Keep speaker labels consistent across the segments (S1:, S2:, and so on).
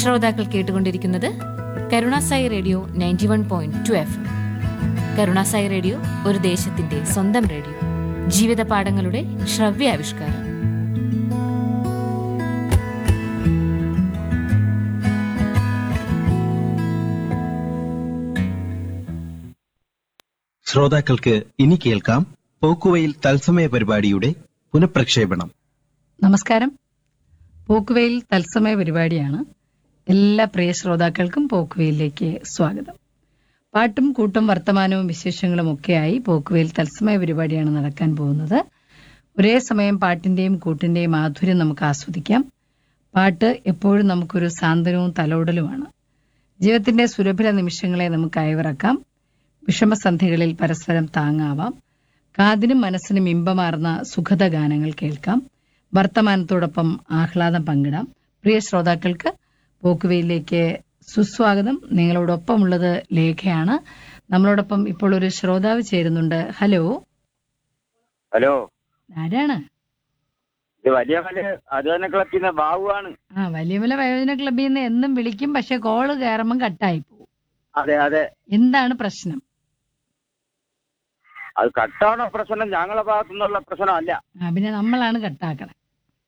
S1: ശ്രോതാക്കൾ കേട്ടുകൊണ്ടിരിക്കുന്നത് Karunasai radio ninety one point two F Karunasai radio ഒരു ദേശത്തിന്റെ സ്വന്തം റേഡിയോ ജീവിത പാഠങ്ങളുടെ ശ്രവ്യാവിഷ്കാരം
S2: ശ്രോതാക്കൾക്ക് ഇനി കേൾക്കാം പോക്കുവയിൽ തത്സമയ പരിപാടിയുടെ പുനഃപ്രക്ഷേപണം
S3: നമസ്കാരം പോക്കുവെയിൽ തത്സമയ പരിപാടിയാണ് എല്ലാ പ്രിയ ശ്രോതാക്കൾക്കും പോക്കുവെയിലേക്ക് സ്വാഗതം പാട്ടും കൂട്ടും വർത്തമാനവും വിശേഷങ്ങളും ഒക്കെയായി പോക്കുവെയിൽ തത്സമയ പരിപാടിയാണ് നടക്കാൻ പോകുന്നത് ഒരേ സമയം പാട്ടിന്റെയും കൂട്ടിന്റെയും മാധുര്യം നമുക്ക് ആസ്വദിക്കാം പാട്ട് എപ്പോഴും നമുക്കൊരു സാന്ത്വനവും തലോടലുമാണ് ജീവിതത്തിന്റെ സുലഭല നിമിഷങ്ങളെ നമുക്ക് അയവിറക്കാം വിഷമസന്ധികളിൽ പരസ്പരം താങ്ങാവാം കാതിനും മനസ്സിനും ഇമ്പമാർന്ന സുഖത ഗാനങ്ങൾ കേൾക്കാം വർത്തമാനത്തോടൊപ്പം ആഹ്ലാദം പങ്കിടാം പ്രിയ ശ്രോതാക്കൾക്ക് പോക്കുവയിലേക്ക് സുസ്വാഗതം നിങ്ങളോടൊപ്പമുള്ളത് ലേഖയാണ് നമ്മളോടൊപ്പം ഇപ്പോൾ ഒരു ശ്രോതാവ് ചേരുന്നുണ്ട് ഹലോ
S4: ഹലോ
S3: ആരാണ്
S4: ഇത് വലിയ മല അത് തന്നെ കളിക്കുന്ന ബാബുവാണ്
S3: ആ വലിയമല വയോജന ക്ലബിൽ നിന്ന് എന്നും വിളിക്കും പക്ഷെ കോള് കയറുമ്പം കട്ടായി പോകും
S4: അതെ അതെ
S3: എന്താണ് പ്രശ്നം
S4: അത് കട്ടാണോ പ്രശ്നം ഞങ്ങളെ ഭാഗത്തു നിന്നുള്ള പ്രശ്നമല്ല
S3: ആ പിന്നെ നമ്മളാണ് കട്ടാക്കണേ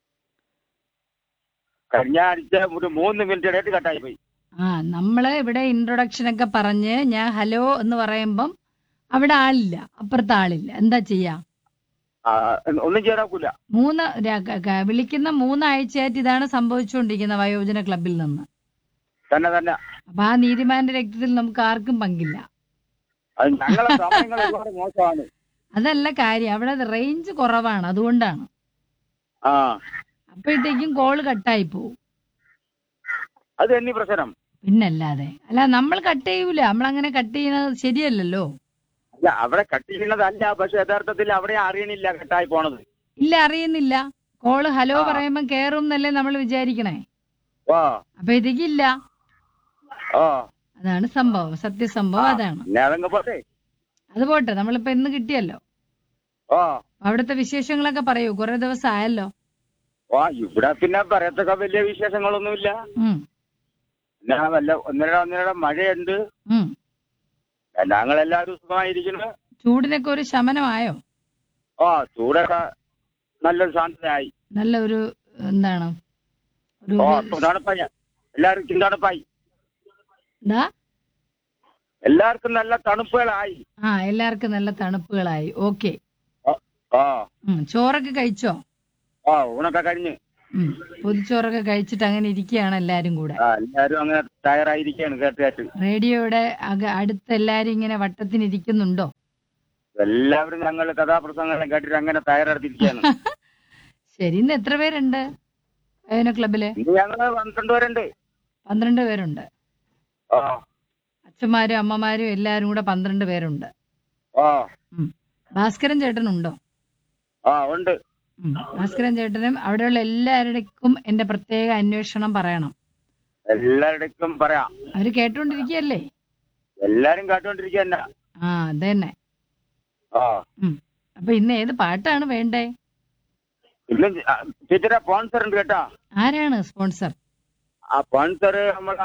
S4: കഴിഞ്ഞ ആഴ്ച ഒരു മൂന്ന് മിനിറ്റ് ഇടയിട്ട് കട്ടായി പോയി
S3: ആ നമ്മള് ഇവിടെ ഇൻട്രൊഡക്ഷൻ ഒക്കെ പറഞ്ഞ് ഞാൻ ഹലോ എന്ന് പറയുമ്പം അവിടെ ആളില്ല അപ്പുറത്ത് ആളില്ല എന്താ ചെയ്യാ
S4: ആ, ഒന്നും ചെയ്യാനാക്കൂല
S3: മൂന്ന് ര- ക- ക- വിളിക്കുന്ന മൂന്നാഴ്ചയായിട്ട് ഇതാണ് സംഭവിച്ചുകൊണ്ടിരിക്കുന്നത് വയോജന ക്ലബിൽ നിന്ന്
S4: തന്നെ തന്നെ
S3: അപ്പൊ ആ നീതിമാന്റെ രക്തത്തിൽ നമുക്ക് ആർക്കും പങ്കില്ല
S4: അത് ഞങ്ങളെ സമയങ്ങൾ ഒരുപാട് മോശമാണ്
S3: അതല്ല കാര്യം അവിടെ റേഞ്ച് കുറവാണ് അതുകൊണ്ടാണ്
S4: ആ
S3: അപ്പോഴത്തേക്കും കോള് കട്ടായി പോവും
S4: അത് എന്നീ പ്രശ്നം
S3: പിന്നല്ലാതെ അല്ല നമ്മൾ കട്ട് ചെയ്യൂല നമ്മൾ അങ്ങനെ കട്ട് ചെയ്യുന്നത് ശരിയല്ലല്ലോ
S4: അല്ല അവിടെ കട്ട് ചെയ്യുന്നതല്ല പക്ഷെ യഥാർത്ഥത്തിൽ അവിടെ അറിയണില്ല കട്ടായി പോണത്
S3: ഇല്ല അറിയുന്നില്ല കോള് ഹലോ
S4: ആ.
S3: പറയുമ്പം കേറും എന്നല്ലേ നമ്മൾ വിചാരിക്കണേ
S4: ഓ
S3: അപ്പോഴത്തേക്ക് ഇല്ല
S4: ഓ
S3: അതാണ് സംഭവം സത്യസംഭവം അതാണ്
S4: പിന്നെ അതങ്ങ് പോട്ടെ
S3: അത് പോട്ടെ നമ്മളിപ്പോ ഇന്ന് കിട്ടിയല്ലോ
S4: ഓ
S3: അവിടുത്തെ വിശേഷങ്ങളൊക്കെ പറയൂ കുറെ ദിവസം ആയല്ലോ
S4: ഓ ഇവിടെ പിന്നെ പറയത്തക്ക വലിയ വിശേഷങ്ങളൊന്നുമില്ല
S3: ഉം
S4: പിന്നെ വല്ല ഒന്നര ഒന്നര മഴയുണ്ട്
S3: ഉം
S4: ഞങ്ങളെല്ലാവരും സുഖമായിരിക്കുന്നു
S3: ചൂടിനൊക്കെ ഒരു ശമനമായോ
S4: ഓ ചൂടൊക്കെ നല്ലൊരു ശാന്തതയായി
S3: നല്ല ഒരു എന്താണ് ഒരു
S4: ഓ ഇപ്പൊ തണുപ്പായി എല്ലാവർക്കും തണുപ്പായി
S3: എന്താ
S4: എല്ലാവർക്കും നല്ല തണുപ്പുകളായി
S3: ആ എല്ലാവർക്കും നല്ല തണുപ്പുകളായി ഓക്കെ
S4: ഓ, ഓ
S3: ചോറൊക്കെ കഴിച്ചോ
S4: ഓ ഊണൊക്കെ കഴിഞ്ഞ്
S3: ഉം പൊതിച്ചോറൊക്കെ കഴിച്ചിട്ട് അങ്ങനെ ഇരിക്കുകയാണ് എല്ലാരും കൂടെ
S4: ആ എല്ലാവരും അങ്ങനെ തയ്യാറായിരിക്കുകയാണ് കേട്ട് കേട്ട്
S3: റേഡിയോയുടെ അക- അടുത്ത് എല്ലാരും ഇങ്ങനെ വട്ടത്തിനിരിക്കുന്നുണ്ടോ
S4: എല്ലാവരും ഞങ്ങൾ കഥാപ്രസംഗം കേട്ടിട്ട് അങ്ങനെ തയ്യാറെടുത്തിരിക്കുകയാണ്
S3: ശരി ഇന്ന് എത്ര പേരുണ്ട് വയോന ക്ലബില്
S4: ഇന്ന് ഞങ്ങള് പന്ത്രണ്ട് പേരുണ്ട്
S3: പന്ത്രണ്ട് പേരുണ്ട്
S4: ഓ
S3: അച്ഛന്മാരും അമ്മമാരും എല്ലാരും കൂടെ പന്ത്രണ്ട് പേരുണ്ട്
S4: ഓ
S3: ഉം. ഭാസ്കരൻ ചേട്ടനുണ്ടോ
S4: ആ ഉണ്ട്
S3: ഉം. ഭാസ്കരൻ ചേട്ടനും അവിടെയുള്ള എല്ലാവരുടെക്കും എന്റെ പ്രത്യേക അന്വേഷണം പറയണം
S4: എല്ലാവരുടെക്കും പറയാം
S3: അവര് കേട്ടോണ്ടിരിക്കുകയല്ലേ
S4: എല്ലാരും കേട്ടോണ്ടിരിക്കുക തന്നെ
S3: ആ അതന്നെ
S4: ഓ
S3: ഉം. അപ്പൊ ഇന്ന് ഏത് പാട്ടാണ് വേണ്ടേ
S4: ഇന്ന് ടീച്ചറെ സ്പോൺസർ ഉണ്ട് കേട്ടാ
S3: ആരാണ് സ്പോൺസർ
S4: ആ സ്പോൺസർ നമ്മളെ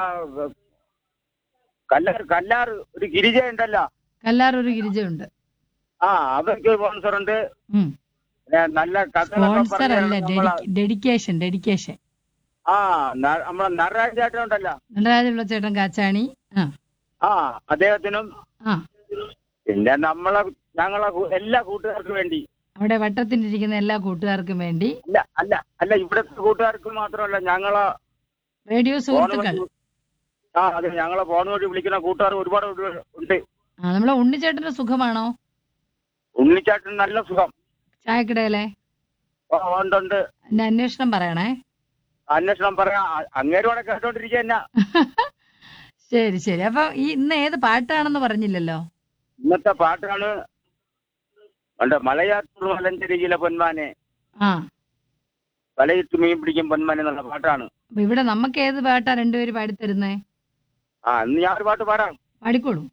S4: കല്ലാർ കല്ലാർ ഒരു ഗിരിജ ഉണ്ടല്ലോ
S3: കല്ലാർ ഒരു ഗിരിജയുണ്ട്
S4: ആ അവർക്ക് സ്പോൺസർ ഉണ്ട്
S3: ഉം.
S4: പിന്നെ നല്ല കഥകളൊക്കെ
S3: സ്പോൺസർ അല്ല
S4: പറഞ്ഞ് നമ്മളെ
S3: ഡെഡിക്കേഷൻ ഡെഡിക്കേഷൻ
S4: ആ ന- നമ്മളെ നടരാജ ചേട്ടൻ ഉണ്ടല്ലോ
S3: നടരാജുള്ള ചേട്ടൻ കാച്ചാണി ആ
S4: ആ അദ്ദേഹത്തിനും
S3: ആ
S4: പിന്നെ നമ്മളെ ഞങ്ങളെ കൂ- എല്ലാ കൂട്ടുകാർക്കും വേണ്ടി
S3: അവിടെ വട്ടത്തിലിരിക്കുന്ന എല്ലാ കൂട്ടുകാർക്കും വേണ്ടി
S4: അല്ല അല്ല അല്ല ഇവിടുത്തെ കൂട്ടുകാർക്ക് മാത്രമല്ല ഞങ്ങളെ
S3: റേഡിയോ
S4: ഫോൺ
S3: സുഹൃത്തുക്കൾ
S4: വഴി ആ അതെ ഞങ്ങളെ ഫോൺ വഴി വിളിക്കുന്ന കൂട്ടുകാർ ഒരുപാട് ഉണ്ട്
S3: ആ നമ്മളെ ഉണ്ണിച്ചേട്ടന്റെ സുഖമാണോ
S4: ഉണ്ണിച്ചാട്ടൻ നല്ല സുഖം
S3: ചായക്കിടയിലെ
S4: ഓ, ഉണ്ട് ഉണ്ട്
S3: എന്റെ അന്വേഷണം പറയണേ
S4: അന്വേഷണം പറയാം അ- അങ്ങേരോടെ കേട്ടോണ്ടിരിക്കുക തന്നെ
S3: ശരി ശരി അപ്പൊ ഈ ഇന്ന് ഏത് പാട്ടാണെന്ന് പറഞ്ഞില്ലല്ലോ
S4: ഇന്നത്തെ പാട്ടാണ് പണ്ട് മലയാറ്റൂർ മലഞ്ചെരിയിലെ പൊന്മാനെ
S3: ആ
S4: വലയിട്ട് മീൻ പിടിക്കും പൊന്മാനെ എന്നുള്ള പാട്ടാണ്
S3: അപ്പൊ ഇവിടെ നമുക്ക് ഏത് പാട്ടാ രണ്ടുപേര് പാടിത്തരുന്നേ
S4: ആ ഇന്ന് ഞാൻ ഒരു പാട്ട് പാടാം
S3: പാടിക്കോളൂ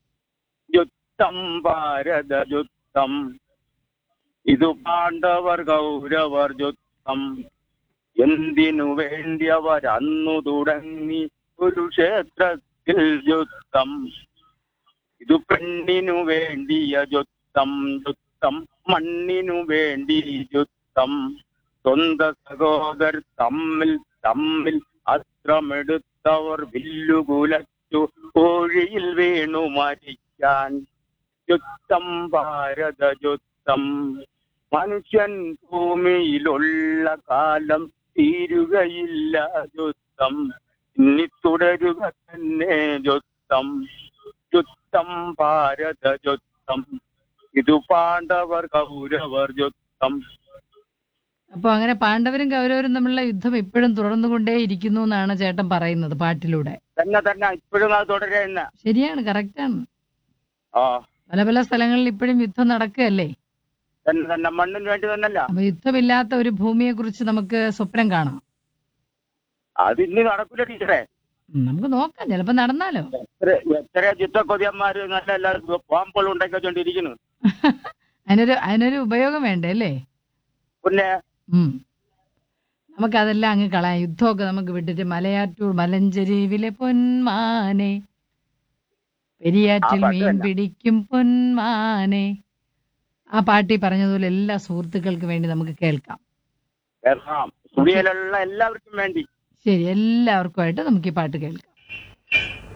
S4: യുദ്ധം ഭാരത യുദ്ധം ഇതു പാണ്ഡവർ കൗരവർ യുദ്ധം എന്തിനു വേണ്ടി അവർ അന്നു തുടങ്ങി ഒരു ക്ഷേത്രത്തിൽ യുദ്ധം ഇത് പെണ്ണിനു വേണ്ടിയ യുദ്ധം യുദ്ധം മണ്ണിനു വേണ്ടി യുദ്ധം സ്വന്ത സഹോദർ തമ്മിൽ തമ്മിൽ അസ്ത്രമെടുത്തവർ വില്ലുകുലച്ചു കോഴിയിൽ വീണു മരിക്കാൻ യുദ്ധം ഭാരത യുദ്ധം മനുഷ്യൻ ഭൂമിയിലുള്ള കാലം തീരുകയില്ല യുദ്ധം ഇനി തുടരുക തന്നെ യുദ്ധം യുദ്ധം ഭാരത യുദ്ധം ഇതു പാണ്ഡവർ കൗരവർ യുദ്ധം
S3: അപ്പൊ അങ്ങനെ പാണ്ഡവരും കൗരവരും തമ്മിലുള്ള യുദ്ധം ഇപ്പോഴും തുടർന്നുകൊണ്ടേ ഇരിക്കുന്നു എന്നാണ് ചേട്ടൻ പറയുന്നത് പാട്ടിലൂടെ
S4: തന്നെ തന്നെ ഇപ്പോഴും അത് തുടരുന്ന
S3: ശരിയാണ് കറക്റ്റാണ്
S4: ആ
S3: പല പല സ്ഥലങ്ങളിൽ ഇപ്പോഴും യുദ്ധം നടക്കുകയല്ലേ
S4: തന്നെ തന്നെ മണ്ണിന് വേണ്ടി തന്നല്ല
S3: അപ്പൊ യുദ്ധമില്ലാത്ത ഒരു ഭൂമിയെ കുറിച്ച് നമുക്ക് സ്വപ്നം കാണാം
S4: അത് ഇനി നടക്കൂല ടീച്ചറെ
S3: ഉം, നമുക്ക് നോക്കാം ചിലപ്പോ നടന്നാലോ
S4: എത്ര എത്ര യുദ്ധക്കൊതിയന്മാര് നല്ല എല്ലാ ബോംബുകൾ ഉണ്ടാക്കി വെച്ചോണ്ടിരിക്കുന്നു
S3: അതിനൊരു അതിനൊരു ഉപയോഗം വേണ്ടേ അല്ലേ
S4: പിന്നെ
S3: ഉം. നമുക്കതെല്ലാം അങ്ങ് കളയാം യുദ്ധമൊക്കെ നമുക്ക് വിട്ടിട്ട് മലയാറ്റൂർ മലഞ്ചെരിവിലെ പൊന്മാനെ പെരിയാറ്റിൽ
S4: ആ പാട്ട്
S3: മീൻ
S4: തന്നെ.
S3: പിടിക്കും പൊന്മാനെ ആ പാട്ടി പറഞ്ഞതുപോലെ എല്ലാ സുഹൃത്തുക്കൾക്കും വേണ്ടി നമുക്ക് കേൾക്കാം
S4: കേൾക്കാം സ്റ്റുഡിയോയിലുള്ള എല്ലാവർക്കും വേണ്ടി
S3: ശരി എല്ലാവർക്കുമായിട്ട് നമുക്ക് ഈ പാട്ട് കേൾക്കാം